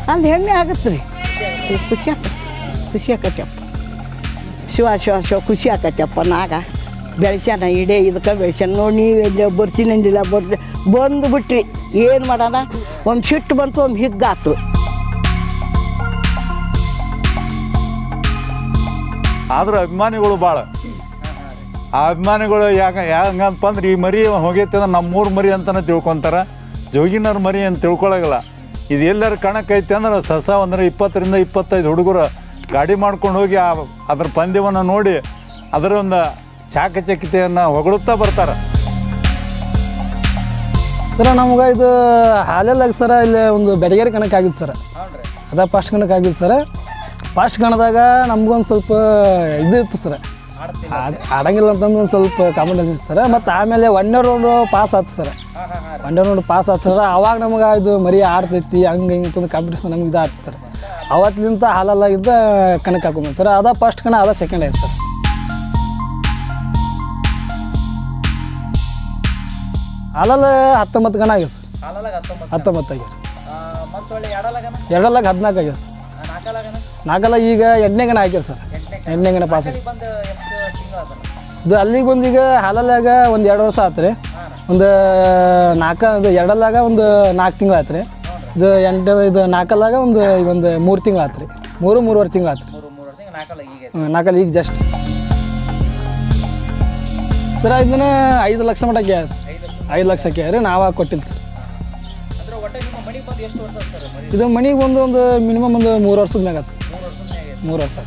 ಅಂದ್ ಹೆಮ್ಮೆ ಆಗತ್ತೆ ರೀ ಖುಷಿ ಆಕತಿ ಖುಷಿ ಆಕತ್ಯಪ್ಪ ಶಿವ ಶಿವ ಶಿವ ಖುಷಿ ಆಕತ್ಯಪ್ಪ ನಾಗ ಬೆಳೆಸ್ಯಾನ ಇಡೇ ಇದಕ್ಕೆ ಬೆಳೆಸ್ಯಾನ ನೋಡಿ ನೀವು ಎಲ್ಲಿ ಬರ್ಸಿನಂದಿಲ್ಲ ಬರ್ದು ಬಂದು ಬಿಟ್ರಿ ಏನು ಮಾಡೋಣ ಒಂದು ಸಿಟ್ಟು ಬಂತು ಒಂದು ಹಿಗ್ಗಾತು ಆದ್ರೆ ಅಭಿಮಾನಿಗಳು ಭಾಳ ಆ ಅಭಿಮಾನಿಗಳು ಯಾಕೆ ಹೆಂಗಂತ ಅಂದ್ರೆ ಈ ಮರಿ ಹೋಗೈತೆ ಅಂದ್ರೆ ನಮ್ಮೂರು ಮರಿ ಅಂತಲೇ ತಿಳ್ಕೊತಾರ ಜೋಗಿನವ್ರ ಮರಿ ಅಂತ ತಿಳ್ಕೊಳಗಲ್ಲ ಇದು ಎಲ್ಲರ ಕಣಕ್ಕೈತೆ ಅಂದ್ರೆ ಸಸ ಅಂದ್ರೆ ಇಪ್ಪತ್ತರಿಂದ ಇಪ್ಪತ್ತೈದು ಹುಡುಗರು ಗಾಡಿ ಮಾಡ್ಕೊಂಡು ಹೋಗಿ ಆ ಅದ್ರ ಪಂದ್ಯವನ್ನು ನೋಡಿ ಅದರ ಒಂದು ಚಾಕಚಕ್ಯತೆಯನ್ನು ಹೊಗಳುತ್ತಾ ಬರ್ತಾರೆ ಸರ ನಮ್ಗೆ ಇದು ಹಾಲೆಲ್ಲಾಗ ಸರ ಇಲ್ಲಿ ಒಂದು ಬೆಡಗೇರಿ ಕಣಕ್ಕೆ ಆಗಿತ್ತು ಸರ ಅದ ಫಸ್ಟ್ ಕಣಕ್ಕೆ ಆಗಿತ್ತು ಸರ ಫಸ್ಟ್ ಕಣದಾಗ ನಮ್ಗೊಂದು ಸ್ವಲ್ಪ ಇದು ಇತ್ತು ಸರ ಆಡ್- ಆಡಂಗಿಲ್ಲ ಅಂತಂದು ಒಂದು ಸ್ವಲ್ಪ ಕಾಮೆಂಟ್ ಇತ್ತು ಸರ ಮತ್ತು ಆಮೇಲೆ ಒನ್ನೇ ರೌಂಡು ಪಾಸ್ ಆಯ್ತು ಸರ್ ಒನ್ನೇ ರೌಂಡ್ ಪಾಸ್ ಆಯ್ತು ಸರ್ ಅವಾಗ ನಮ್ಗೆ ಇದು ಮರಿ ಆಡ್ತೈತಿ ಹಂಗೆ ಹಿಂಗೆ ಅಂತಂದು ಕಾಂಪಿಟೇಷನ್ ನಮ್ಗೆ ಇದು ಆಯ್ತು ಸರ್ ಅವತ್ತಿನಿಂದ ಹಾಲಲ್ಲಾಗಿದ್ದ ಕಣಕ್ಕೆ ಹಾಕೊಂಬಂದು ಸರ್ ಅದ ಫಸ್ಟ್ ಕಣ ಅದ ಸೆಕೆಂಡ್ ಆಯ್ತು ಸರ್ ಹಾಲಲ್ಲ ಹತ್ತೊಂಬತ್ತು ಕಣ ಆಗ್ಯದ ಸರ್ ಹತ್ತೊಂಬತ್ತು ಆಗ್ಯಾರ ಎರಡಲ್ಲಾಗ ಹದಿನಾಲ್ಕು ಆಗ್ಯಾರ ನಾಲ್ಕಲ್ಲ ಈಗ ಎಂಟನೇ ಗಣ ಹಾಕ್ಯಾರ ಸರ್ ಎಂಟನೇ ಗಣ ಪಾಸ್ ಆಗ್ಯಾರ. ಇದು ಅಲ್ಲಿಗೆ ಬಂದು ಈಗ ಹಾಲಲ್ಲಾಗ ಒಂದು ಎರಡು ವರ್ಷ ಆತು ರೀ ಒಂದು ನಾಲ್ಕ ಇದು ಎರಡಲ್ಲಾಗ ಒಂದು ನಾಲ್ಕು ತಿಂಗಳು ಆಯ್ತು ರೀ ಇದು ಎಂಟು ಇದು ನಾಲ್ಕಲ್ಲಾಗ ಒಂದು ಒಂದು ಮೂರು ತಿಂಗಳು ಆಯ್ತು ರೀ ಮೂರು ಮೂರುವರೆ ತಿಂಗಳು ಆಯ್ತು ರೀ ಹ್ಞೂ ನಾಲ್ಕಲ್ಲ ಈಗ ಜಸ್ಟ್ ಸರ್ ಇದನ್ನ ಐದು ಲಕ್ಷ ಮಟ್ಟಕ್ಕೆ ಆಗ್ಯಾದ ಸರ್ ಐದು ಲಕ್ಷಕ್ಕೆ ರೀ ನಾವಾಗ ಕೊಟ್ಟಿಲ್ಲ ಸರ್ ಇದು ಮನಿಗೆ ಒಂದು ಒಂದು ಮಿನಿಮಮ್ ಒಂದು ಮೂರು ವರ್ಷದ ಮ್ಯಾಗ ಆತು ಸರ್ ಮೂರು ವರ್ಷ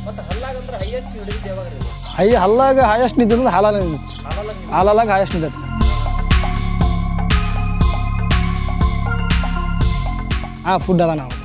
ಹೈ ಹಲ್ಲಾಗ ಹೈಯೆಸ್ಟ್ ನಿಂತಿದ್ರೆ ಹಾಲಾಗ ನಿಂತಿತ್ತು ಸರ್ ಹಾಲಲ್ಲಾಗ ಹೈಯೆಸ್ಟ್ ನಿಂತೈತೆ ಹಾಂ ಫುಡ್ ಅದ ನಾವು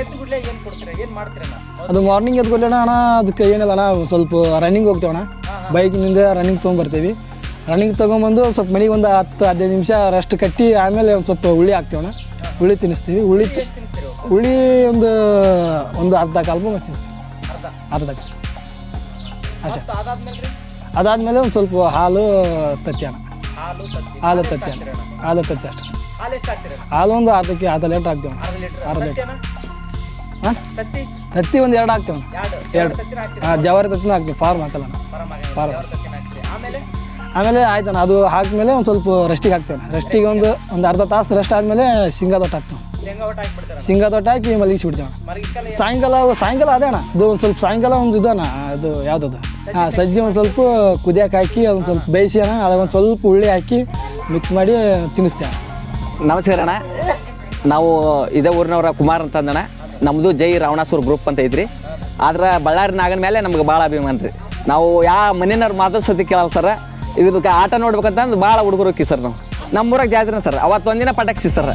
ಅದು ಮಾರ್ನಿಂಗ್ ಎದ್ಕೊಳ್ಳೋಣ ಅಣ್ಣ ಅದಕ್ಕೆ ಏನಿಲ್ಲ ಅಣ್ಣ ಒಂದ್ ಸ್ವಲ್ಪ ರನ್ನಿಂಗ್ ಹೋಗ್ತೇವಣ್ಣ ಬೈಕ್ನಿಂದ ರನ್ನಿಂಗ್ ತೊಗೊಂಬರ್ತೀವಿ ರನ್ನಿಂಗ್ ತೊಗೊಂಬಂದು ಒಂದ್ ಸ್ವಲ್ಪ ಮನೆಗೆ ಒಂದು ಹತ್ತು ಹದಿನೈದು ನಿಮಿಷ ರೆಸ್ಟ್ ಕಟ್ಟಿ ಆಮೇಲೆ ಒಂದು ಸ್ವಲ್ಪ ಉಳ್ಳಿ ಹಾಕ್ತೇವಣ್ಣ ಉಳ್ಳಿ ತಿನ್ನಿಸ್ತೀವಿ ಉಳ್ಳಿ ತಿ- ಉಳ್ಳಿ ಒಂದು ಒಂದು ಅರ್ಧ ಕಾಲ್ಪ ಮಾಡ್ತೀವಿ ಅರ್ಧ ಕಾಲು. ಅಷ್ಟೇ ಅದಾದಮೇಲೆ ಒಂದು ಸ್ವಲ್ಪ ಹಾಲು ತತ್ತಿ ಅಣ್ಣ ಹಾಲು ತತ್ತಿ ಅಣ್ಣ ಹಾಲು ತತ್ತಿ ಅಷ್ಟೇ ಹಾಲು ಒಂದು ಅರ್ಧಕ್ಕೆ ಅರ್ಧ ಲೀಟ್ರ್ ಹಾಕ್ತೇವೆ ಅರ್ಧ ಲೀಟ್ರ್ ಹಾಂ ತತ್ತಿ ಒಂದು ಎರಡು ಹಾಕ್ತೇವೆ ಎರಡು ಹಾಂ ಜವಾರಿ ತತ್ತಿನೂ ಹಾಕ್ತೀವಿ ಫಾರ್ಮ್ ಹಾಕಲ್ಲ ಫಾರ್ಮ್ ಆಮೇಲೆ ಆಯ್ತಣ್ಣ ಅದು ಹಾಕಿದ್ಮೇಲೆ ಒಂದು ಸ್ವಲ್ಪ ರೆಸ್ಟಿಗೆ ಹಾಕ್ತೇವೆ ರೆಸ್ಟಿಗೆ ಒಂದು ಒಂದು ಅರ್ಧ ತಾಸು ರೆಸ್ಟ್ ಆದಮೇಲೆ ಶೇಂಗಾ ತೊಟ್ಟು ಹಾಕ್ತೇವೆ ಶೇಂಗಾ ತೊಟ್ಟು ಹಾಕಿ ಮಲಗಿಸಿ ಬಿಡ್ತೇವೆ ಸಾಯಂಕಾಲ ಸಾಯಂಕಾಲ ಅದೇ ಅಣ್ಣ ಇದು ಒಂದು ಸ್ವಲ್ಪ ಸಾಯಂಕಾಲ ಒಂದು ಇದು ಅಣ್ಣ ಅದು ಯಾವುದದು ಹಾಂ ಸಜ್ಜಿ ಒಂದು ಸ್ವಲ್ಪ ಕುದಿಯಕ್ಕೆ ಹಾಕಿ ಅದೊಂದು ಸ್ವಲ್ಪ ಬೇಯಿಸಿ ಅಣ್ಣ ಅದೊಂದು ಸ್ವಲ್ಪ ಉಳ್ಳಿ ಹಾಕಿ ಮಿಕ್ಸ್ ಮಾಡಿ ತಿನ್ನಿಸ್ತೇವೆ ನಮಸ್ಕಾರ ಅಣ್ಣ ನಾವು ಇದೇ ಊರಿನವರ ಕುಮಾರ್ ಅಂತ ಅಂದಣ್ಣ ನಮ್ಮದು ಜೈ ರಾವಣಾಸೂರ್ ಗ್ರೂಪ್ ಅಂತ ಐತ್ರಿ ಆದ್ರೆ ಬಳ್ಳಾರಿ ನಾಗನ ಮೇಲೆ ನಮ್ಗೆ ಭಾಳ ಅಭಿಮಾನ ರೀ ನಾವು ಯಾವ ಮನೆಯವ್ರು ಮಾತ್ರ ಸತಿ ಕೇಳಲ್ಲ ಸರ್ ಇದಕ್ಕೆ ಆಟ ನೋಡ್ಬೇಕಂತಂದು ಭಾಳ ಹುಡುಗರು ಹೋಗಿ ಸರ್ ನಾವು ನಮ್ಮೂರಾಗ ಜಾತ್ರೆ ಸರ್ ಅವತ್ತು ಒಂದಿನ ಪಟಾಕ್ಸಿ ಸರ್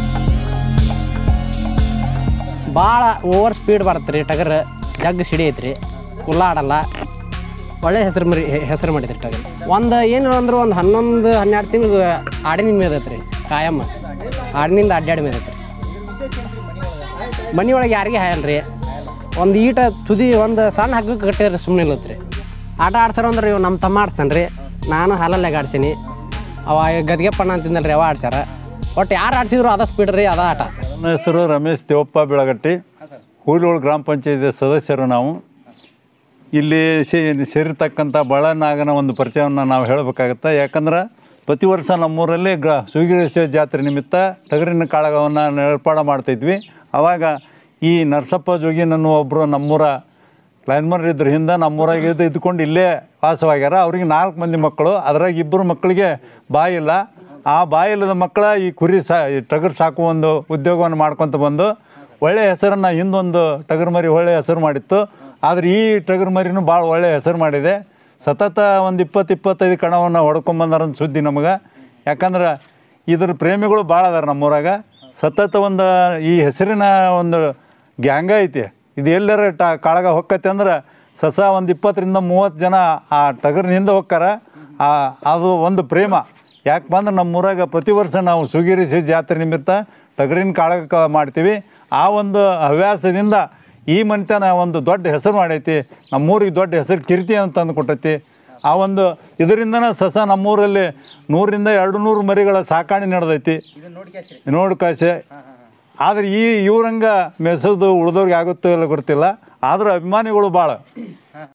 ಭಾಳ ಓವರ್ ಸ್ಪೀಡ್ ಬರುತ್ತೆ ರೀ ಟಗರ್ ಜಗ್ ಸಿಡಿ ಐತ್ರಿ ಕುಲ್ಲ ಆಡಲ್ಲ ಒಳ್ಳೆ ಹೆಸರು ಮರಿ ಹೆಸರು ಮಾಡಿದ್ರಿ ಟಗರ್ ಒಂದು ಏನು ಅಂದ್ರೆ ಒಂದು ಹನ್ನೊಂದು ಹನ್ನೆರಡು ತಿಂಗಳು ಆಡಿನಿಂದ ಮೇದೈತೆ ರೀ ಕಾಯಮ್ಮ ಆಡಿನಿಂದ ಅಡ್ಡಾಡಿ ಮೇದೈತೆ ರೀ ಮನೆ ಒಳಗೆ ಯಾರಿಗೆ ಹಾಯಲ್ಲ ರೀ ಒಂದು ಈಟ ತುದಿ ಒಂದು ಸಣ್ಣ ಹಗ್ಗಕ್ಕೆ ಕಟ್ಟಿದ್ರೆ ಸುಮ್ಮನೆ ಇಲ್ಲತ್ರಿ ಆಟ ಆಡ್ಸಾರ ಅಂದ್ರೆ ಇವ್ ನಮ್ಮ ತಮ್ಮ ಆಡ್ತಾನೆ ರೀ ನಾನು ಹಾಲಲ್ಲಾಗ ಆಡ್ಸೀನಿ ಅವ ಗದ್ಗೆ ಪಣ್ಣ ಅಂತಿದ್ದಲ್ರಿ ಅವ ಆಡ್ಸ್ಯಾರ ಒಟ್ಟು ಯಾರು ಆಡ್ಸಿದ್ರು ಅದ ಸ್ಪೀಡ್ ರೀ ಅದ ಆಟ ನನ್ನ ಹೆಸರು ರಮೇಶ್ ದೇವಪ್ಪ ಬೆಳಗಟ್ಟಿ ಹೂಲೋಳು ಗ್ರಾಮ ಪಂಚಾಯತಿ ಸದಸ್ಯರು ನಾವು ಇಲ್ಲಿ ಸೇ- ಸೇರಿರ್ತಕ್ಕಂಥ ಬಳನಾಗನ ಒಂದು ಪರಿಚಯವನ್ನು ನಾವು ಹೇಳಬೇಕಾಗತ್ತೆ ಯಾಕಂದ್ರೆ ಪ್ರತಿ ವರ್ಷ ನಮ್ಮೂರಲ್ಲಿ ಗ ಸುಗಿರೇಶ್ವರ ಜಾತ್ರೆ ನಿಮಿತ್ತ ಟಗರಿನ ಕಾಳಗವನ್ನು ಏರ್ಪಾಡು ಮಾಡ್ತಾಯಿದ್ವಿ ಆವಾಗ ಈ ನರಸಪ್ಪ ಜೋಗಿನ್ ಅನ್ನೋ ಒಬ್ಬರು ನಮ್ಮೂರ ಲೈನ್ಮರ್ ಇದ್ರ ಹಿಂದೆ ನಮ್ಮೂರಾಗ ಇದು ಇದ್ಕೊಂಡು ಇಲ್ಲೇ ವಾಸವಾಗ್ಯಾರ ಅವ್ರಿಗೆ ನಾಲ್ಕು ಮಂದಿ ಮಕ್ಕಳು ಅದ್ರಾಗ ಇಬ್ಬರು ಮಕ್ಕಳಿಗೆ ಬಾಯಿಲ್ಲ ಆ ಬಾಯಿಲ್ಲದ ಮಕ್ಕಳ ಈ ಕುರಿ ಸಾ ಈ ಟಗರು ಸಾಕುವ ಒಂದು ಉದ್ಯೋಗವನ್ನು ಮಾಡ್ಕೊತ ಬಂದು ಒಳ್ಳೆಯ ಹೆಸರನ್ನು ಹಿಂದೊಂದು ಟಗರು ಮರಿ ಒಳ್ಳೆಯ ಹೆಸರು ಮಾಡಿತ್ತು ಆದರೆ ಈ ಟಗರು ಮರಿನೂ ಭಾಳ ಒಳ್ಳೆಯ ಹೆಸರು ಮಾಡಿದೆ ಸತತ ಒಂದು ಇಪ್ಪತ್ತು ಇಪ್ಪತ್ತೈದು ಕಣವನ್ನು ಹೊಡ್ಕೊಂಬಂದಾರ ಅಂತ ಸುದ್ದಿ ನಮಗೆ ಯಾಕಂದ್ರೆ ಇದ್ರ ಪ್ರೇಮಿಗಳು ಭಾಳ ಅದಾರ ನಮ್ಮೂರಾಗ ಸತತ ಒಂದು ಈ ಹೆಸರಿನ ಒಂದು ಗ್ಯಾಂಗ ಐತಿ ಇದು ಎಲ್ಲರ ಟ ಕಾಳಗ ಹೊಕ್ಕೈತೆ ಅಂದ್ರೆ ಸಸ ಒಂದು ಇಪ್ಪತ್ತರಿಂದ ಮೂವತ್ತು ಜನ ಆ ಟಗರಿನಿಂದ ಹೊಕ್ಕಾರ ಆ ಅದು ಒಂದು ಪ್ರೇಮ ಯಾಕೆ ಬಂದ್ರೆ ನಮ್ಮೂರಾಗ ಪ್ರತಿ ವರ್ಷ ನಾವು ಸುಗಿರಿಸಿ ಜಾತ್ರೆ ನಿಮಿತ್ತ ಟಗರಿನ ಕಾಳಗ ಮಾಡ್ತೀವಿ ಆ ಒಂದು ಹವ್ಯಾಸದಿಂದ ಈ ಮನೆತನ ಒಂದು ದೊಡ್ಡ ಹೆಸರು ಮಾಡೈತಿ ನಮ್ಮೂರಿಗೆ ದೊಡ್ಡ ಹೆಸರು ಕೀರ್ತಿ ಅಂತ ತಂದು ಕೊಟ್ಟೈತಿ ಆ ಒಂದು ಇದರಿಂದನೇ ಸಸ ನಮ್ಮೂರಲ್ಲಿ ನೂರಿಂದ ಎರಡು ನೂರು ಮರಿಗಳ ಸಾಕಾಣೆ ನಡೆದೈತಿ ನೋಡಿ ಕಾಸೆ ಆದರೆ ಈ ಇವ್ರಂಗ ಮೆಸೋದು ಉಳ್ದವ್ರಿಗೆ ಆಗುತ್ತೋ ಇಲ್ಲ ಗೊತ್ತಿಲ್ಲ ಆದರೂ ಅಭಿಮಾನಿಗಳು ಭಾಳ